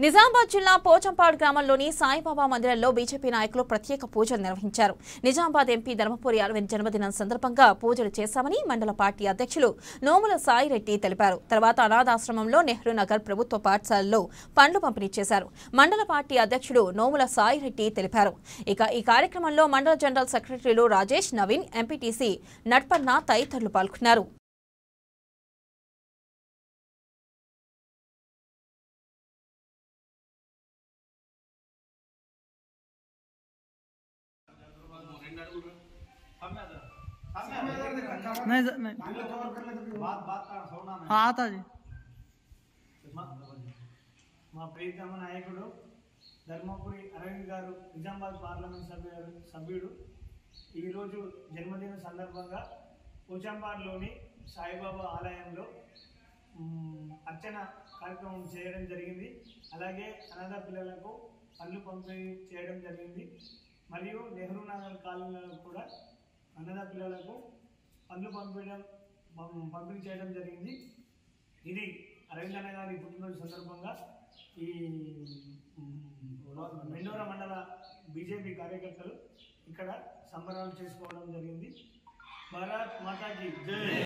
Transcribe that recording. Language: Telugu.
నిజామాబాద్ జిల్లా పోచంపాడు గ్రామంలోని సాయిబాబా మందిరంలో బీజేపీ నాయకులు ప్రత్యేక పూజలు నిర్వహించారు నిజామాబాద్ ఎంపీ ధర్మపురి అరవింద్ జన్మదినం సందర్భంగా పూజలు చేశామని మండల పార్టీ అధ్యక్షులు నోముల సాయిరెడ్డి తెలిపారు తర్వాత అనాథాశ్రమంలో నెహ్రూ నగర్ ప్రభుత్వ పాఠశాలలో పండ్లు పంపిణీ చేశారు మండల పార్టీ అధ్యక్షుడు నోముల సాయిరెడ్డి తెలిపారు ఇక ఈ కార్యక్రమంలో మండల జనరల్ సెక్రటరీలు రాజేష్ నవీన్ ఎంపీటీసీ నట్పన్న తదితరులు పాల్గొన్నారు नहीं ज- नहीं हाँ आता जी మా ప్రియతమ నాయకుడు ధర్మపురి అరవింద్ గారు నిజామాబాద్ పార్లమెంట్ సభ్యుడు సభ్యుడు ఈరోజు జన్మదిన సందర్భంగా పూచంపాడులోని సాయిబాబా ఆలయంలో మ్, అర్చన కార్యక్రమం చేయడం జరిగింది అలాగే అనాథ పిల్లలకు పళ్ళు పంపిణీ చేయడం జరిగింది మరియు నెహ్రూ నగర్ కాలనీలో కూడా అనాథ పిల్లలకు పళ్ళు పంపించడం పం- పంపిణీ చేయడం జరిగింది ఇది అరవింద్ అన్న గారి పుట్టినరోజు సందర్భంగా ఈ మ్, మెండోర మండల బీజేపీ కార్యకర్తలు ఇక్కడ సంబరాలు చేసుకోవడం జరిగింది భారత్ మాతాకి జై